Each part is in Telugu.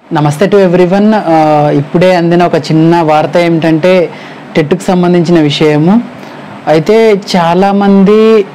నమస్తే టు ఎవ్రీవన్ ఇప్పుడే అందిన ఒక చిన్న వార్త ఏమిటంటే టెట్కి సంబంధించిన విషయము అయితే చాలామంది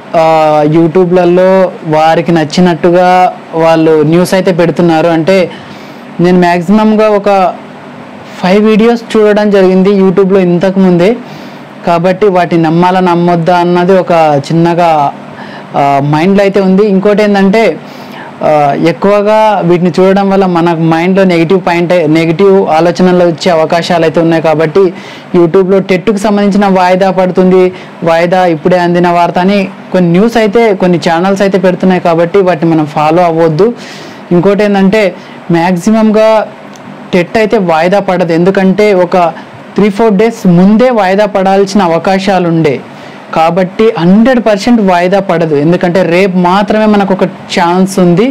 యూట్యూబ్లలో వారికి నచ్చినట్టుగా వాళ్ళు న్యూస్ అయితే పెడుతున్నారు అంటే నేను మ్యాక్సిమంగా ఒక ఫైవ్ వీడియోస్ చూడడం జరిగింది యూట్యూబ్లో ఇంతకు ముందే కాబట్టి వాటిని నమ్మాలా నమ్మొద్దా అన్నది ఒక చిన్నగా మైండ్లో అయితే ఉంది ఇంకోటి ఏంటంటే ఆ, ఎక్కువగా వీటిని చూడడం వల్ల మన మైండ్లో నెగిటివ్ పాయింట్ నెగిటివ్ ఆలోచనలు వచ్చే అవకాశాలు అయితే ఉన్నాయి కాబట్టి యూట్యూబ్లో టెట్కు సంబంధించిన వాయిదా పడుతుంది వాయిదా ఇప్పుడే అందిన వార్త అని కొన్ని న్యూస్ అయితే కొన్ని ఛానల్స్ అయితే పెడుతున్నాయి కాబట్టి వాటిని మనం ఫాలో అవ్వద్దు ఇంకోటి ఏంటంటే మ్యాక్సిమంగా టెట్ అయితే వాయిదా పడదు ఎందుకంటే ఒక త్రీ ఫోర్ డేస్ ముందే వాయిదా పడాల్సిన అవకాశాలు ఉండే కాబట్టి హండ్రెడ్ పర్సెంట్ వాయిదా పడదు ఎందుకంటే రేపు మాత్రమే మనకు ఒక ఛాన్స్ ఉంది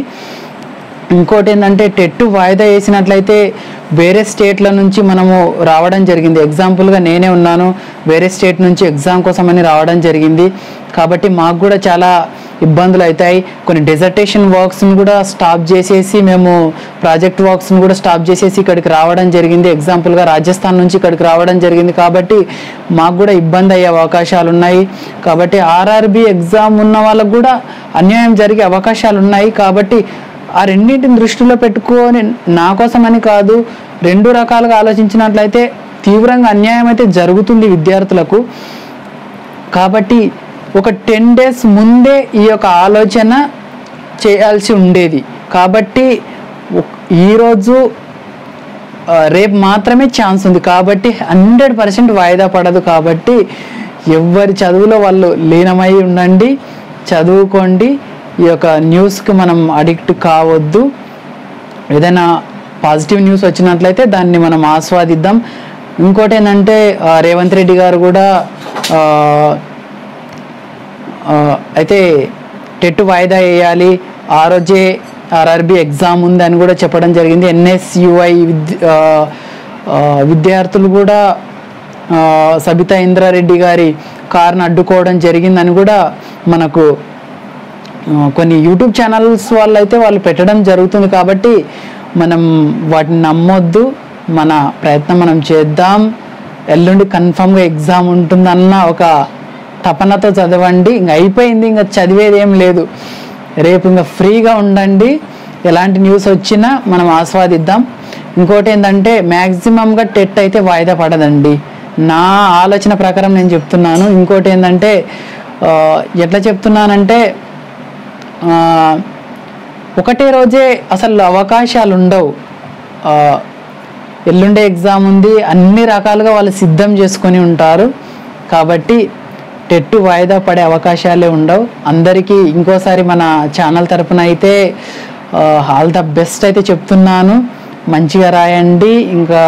ఇంకోటి ఏంటంటే టెట్ వాయిదా వేసినట్లయితే వేరే స్టేట్ల నుంచి మనము రావడం జరిగింది ఎగ్జాంపుల్గా నేనే ఉన్నాను వేరే స్టేట్ నుంచి ఎగ్జామ్ కోసమని రావడం జరిగింది కాబట్టి మాకు కూడా చాలా ఇబ్బందులు అవుతాయి కొన్ని డెజర్టేషన్ వర్క్స్ని కూడా స్టాప్ చేసేసి మేము ప్రాజెక్ట్ వర్క్స్ని కూడా స్టాప్ చేసేసి ఇక్కడికి రావడం జరిగింది ఎగ్జాంపుల్గా రాజస్థాన్ నుంచి ఇక్కడికి రావడం జరిగింది కాబట్టి మాకు కూడా ఇబ్బంది అయ్యే అవకాశాలు ఉన్నాయి కాబట్టి ఆర్ఆర్బి ఎగ్జామ్ ఉన్న వాళ్ళకు కూడా అన్యాయం జరిగే అవకాశాలు ఉన్నాయి కాబట్టి ఆ రెండింటిని దృష్టిలో పెట్టుకొని నా కోసమని కాదు రెండు రకాలుగా ఆలోచించినట్లయితే తీవ్రంగా అన్యాయం అయితే జరుగుతుంది విద్యార్థులకు కాబట్టి ఒక టెన్ డేస్ ముందే ఈ యొక్క ఆలోచన చేయాల్సి ఉండేది కాబట్టి ఒక్- ఈరోజు ఆ, రేపు మాత్రమే ఛాన్స్ ఉంది కాబట్టి హండ్రెడ్ పర్సెంట్ వాయిదా పడదు కాబట్టి ఎవరి చదువులో వాళ్ళు లీనమై ఉండండి చదువుకోండి ఈ యొక్క న్యూస్కి మనం అడిక్ట్ కావద్దు ఏదైనా పాజిటివ్ న్యూస్ వచ్చినట్లయితే దాన్ని మనం ఆస్వాదిద్దాం ఇంకోటి ఏంటంటే ఆ, రేవంత్ రెడ్డి గారు కూడా ఆ, ఆ, అయితే టెట్ వాయిదా వేయాలి ఆ రోజే ఆర్ఆర్బి ఎగ్జామ్ ఉంది అని కూడా చెప్పడం జరిగింది ఎన్ఎస్యుఐ విద్య ఆ, ఆ, విద్యార్థులు కూడా ఆ, సబితా ఇంద్రారెడ్డి గారి కారును అడ్డుకోవడం జరిగిందని కూడా మనకు ఆ, కొన్ని యూట్యూబ్ ఛానల్స్ వాళ్ళు అయితే వాళ్ళు పెట్టడం జరుగుతుంది కాబట్టి మనం వాటిని నమ్మొద్దు మన ప్రయత్నం మనం చేద్దాం ఎల్లుండి కన్ఫామ్గా ఎగ్జామ్ ఉంటుందన్న ఒక తపనతో చదవండి ఇంక అయిపోయింది ఇంకా చదివేది ఏం లేదు రేపు ఇంకా ఫ్రీగా ఉండండి ఎలాంటి న్యూస్ వచ్చినా మనం ఆస్వాదిద్దాం ఇంకోటి ఏంటంటే మ్యాక్సిమంగా టెట్ అయితే వాయిదా పడదండి నా ఆలోచన ప్రకారం నేను చెప్తున్నాను ఇంకోటి ఏంటంటే ఆ, ఎట్లా చెప్తున్నానంటే ఆ, ఒకటే రోజే అసలు అవకాశాలు ఉండవు ఆ, ఎల్లుండే ఎగ్జామ్ ఉంది అన్ని రకాలుగా వాళ్ళు సిద్ధం చేసుకొని ఉంటారు కాబట్టి టెట్ వాయిదా పడే అవకాశాలే ఉండవు అందరికీ ఇంకోసారి మన ఛానల్ తరపున అయితే ఆల్ ద బెస్ట్ అయితే చెప్తున్నాను మంచిగా రాయండి ఇంకా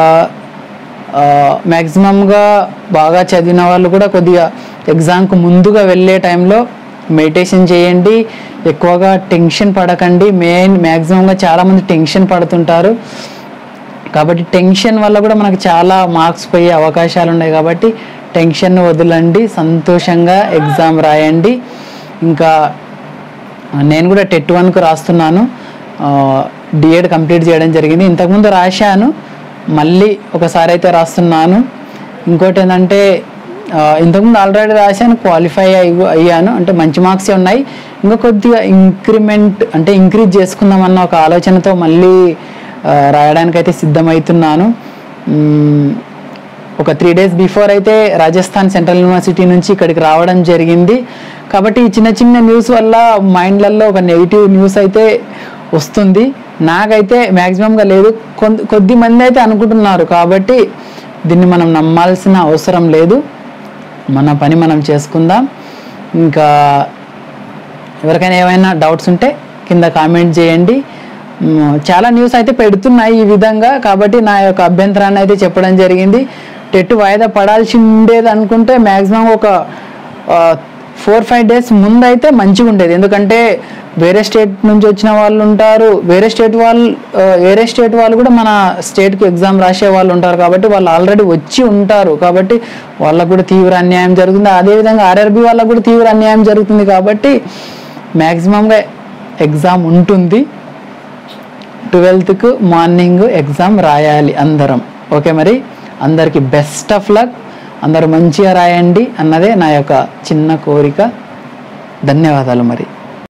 మ్యాక్సిమంగా బాగా చదివిన వాళ్ళు కూడా కొద్దిగా ఎగ్జామ్కు ముందుగా వెళ్ళే టైంలో మెడిటేషన్ చేయండి ఎక్కువగా టెన్షన్ పడకండి మెయిన్ మ్యాక్సిమంగా చాలామంది టెన్షన్ పడుతుంటారు కాబట్టి టెన్షన్ వల్ల కూడా మనకు చాలా మార్క్స్ పోయే అవకాశాలు ఉన్నాయి కాబట్టి టెన్షన్ వదలండి సంతోషంగా ఎగ్జామ్ రాయండి ఇంకా నేను కూడా టెట్ వన్కు రాస్తున్నాను డిఎడ్ కంప్లీట్ చేయడం జరిగింది ఇంతకుముందు రాశాను మళ్ళీ ఒకసారి అయితే రాస్తున్నాను ఇంకోటి ఏంటంటే ఆ, ఇంతకుముందు ఆల్రెడీ రాశాను క్వాలిఫై అయ్యి అయ్యాను అంటే మంచి మార్క్సే ఉన్నాయి ఇంకా కొద్దిగా ఇంక్రిమెంట్ అంటే ఇంక్రీజ్ చేసుకుందామన్న ఒక ఆలోచనతో మళ్ళీ ఆ, రాయడానికైతే సిద్ధమవుతున్నాను మ్మ్, ఒక త్రీ డేస్ బిఫోర్ అయితే రాజస్థాన్ సెంట్రల్ యూనివర్సిటీ నుంచి ఇక్కడికి రావడం జరిగింది కాబట్టి ఈ చిన్న చిన్న న్యూస్ వల్ల మైండ్లలో ఒక నెగిటివ్ న్యూస్ అయితే వస్తుంది నాకైతే మ్యాక్సిమంగా లేదు కొంత కొద్ది మంది అయితే అనుకుంటున్నారు కాబట్టి దీన్ని మనం నమ్మాల్సిన అవసరం లేదు మన పని మనం చేసుకుందాం ఇంకా ఎవరికైనా ఏమైనా డౌట్స్ ఉంటే కింద కామెంట్ చేయండి మ్, చాలా న్యూస్ అయితే పెడుతున్నాయి ఈ విధంగా కాబట్టి నా యొక్క అభ్యంతరాన్ని అయితే చెప్పడం జరిగింది టెట్ వాయిదా పడాల్సి ఉండేది అనుకుంటే మ్యాక్సిమం ఒక ఫోర్ ఫైవ్ డేస్ ముందు అయితే మంచిగా ఉండేది ఎందుకంటే వేరే స్టేట్ నుంచి వచ్చిన వాళ్ళు ఉంటారు వేరే స్టేట్ వాళ్ళు ఆ, వేరే స్టేట్ వాళ్ళు కూడా మన స్టేట్కి ఎగ్జామ్ రాసే వాళ్ళు ఉంటారు కాబట్టి వాళ్ళు ఆల్రెడీ వచ్చి ఉంటారు కాబట్టి వాళ్ళకు కూడా తీవ్ర అన్యాయం జరుగుతుంది అదేవిధంగా ఆర్ఆర్బి వాళ్ళకు కూడా తీవ్ర అన్యాయం జరుగుతుంది కాబట్టి మ్యాక్సిమంగా ఎగ్జామ్ ఉంటుంది ట్వెల్త్కు మార్నింగ్ ఎగ్జామ్ రాయాలి అందరం ఓకే మరి అందరికీ బెస్ట్ ఆఫ్ లక్ అందరూ మంచిగా రాయండి అన్నదే నా యొక్క చిన్న కోరిక ధన్యవాదాలు మరి